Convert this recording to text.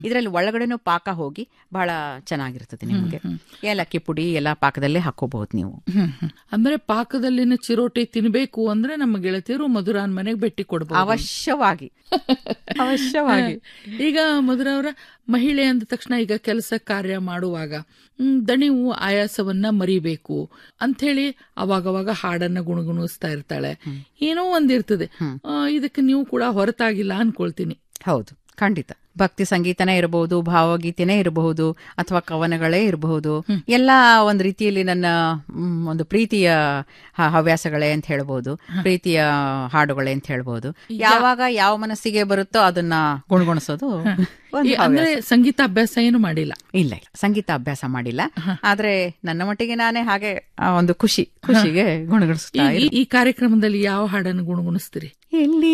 ಇದರಲ್ಲಿ ಒಳಗಡೆನೂ ಪಾಕ ಹೋಗಿ ಬಹಳ ಚೆನ್ನಾಗಿರ್ತದೆ ನಿಮಗೆ ಏಲಕ್ಕಿ ಪುಡಿ ಎಲ್ಲ ಪಾಕದಲ್ಲೇ ಹಾಕೋಬಹುದು ನೀವು ಹ್ಮ್, ಹ್ಮ್. ಅಂದ್ರೆ ಪಾಕದಲ್ಲಿನ ಚಿರೋಟಿ ತಿನ್ಬೇಕು ಅಂದ್ರೆ ನಮ್ಮ ಗೆಳತಿಯರು ಮಧುರಾನ್ ಮನೆಗೆ ಭೇಟಿ ಕೊಡಬಹುದು ಅವಶ್ಯವಾಗಿ ಅವಶ್ಯವಾಗಿ ಈಗ ಮಧುರ ಅವರ ಮಹಿಳೆ ಅಂದ ತಕ್ಷಣ ಈಗ ಕೆಲಸ ಕಾರ್ಯ ಮಾಡುವಾಗ ಹ್ಮ್, ದಣಿವು ಆಯಾಸವನ್ನ ಮರಿಬೇಕು ಅಂಥೇಳಿ ಅವಾಗವಾಗ ಹಾಡನ್ನ ಗುಣಗುಣಿಸ್ತಾ ಇರ್ತಾಳೆ ಏನೋ ಒಂದಿರ್ತದೆ ಆ, ಇದಕ್ಕೆ ನೀವು ಕೂಡ ಹೊರತಾಗಿಲ್ಲ ಅನ್ಕೊಳ್ತೀನಿ ಹೌದು ಖಂಡಿತ ಭಕ್ತಿ ಸಂಗೀತನೇ ಇರಬಹುದು ಭಾವಗೀತೆನೇ ಇರಬಹುದು ಅಥವಾ ಕವನಗಳೇ ಇರಬಹುದು ಎಲ್ಲ ಒಂದು ರೀತಿಯಲ್ಲಿ ನನ್ನ ಮ್, ಒಂದು ಪ್ರೀತಿಯ ಹ- ಹವ್ಯಾಸಗಳೇ ಅಂತ ಹೇಳ್ಬೋದು ಪ್ರೀತಿಯ ಹಾಡುಗಳೇ ಅಂತ ಹೇಳ್ಬೋದು ಯಾವಾಗ ಯಾವ ಮನಸ್ಸಿಗೆ ಬರುತ್ತೋ ಅದನ್ನ ಗುಣಗುಣಿಸೋದು ಒಂದು ಈ- ಅಂದ್ರೆ ಹವ್ಯಾಸ. ಸಂಗೀತ ಅಭ್ಯಾಸ ಏನು ಮಾಡಿಲ್ಲ ಇಲ್ಲ ಇಲ್ಲ ಸಂಗೀತ ಅಭ್ಯಾಸ ಮಾಡಿಲ್ಲ ಆದ್ರೆ ನನ್ನ ಮಟ್ಟಿಗೆ ನಾನೇ ಹಾಗೆ ಆ, ಒಂದು ಖುಷಿ ಖುಷಿಗೆ ಗುಣಗುಣಿಸ್ತಾ ಈ- ಈ- ಈ ಕಾರ್ಯಕ್ರಮದಲ್ಲಿ ಯಾವ ಹಾಡನ್ನು ಗುಣಗುಣಿಸ್ತೀರಿ ಎಲ್ಲಿ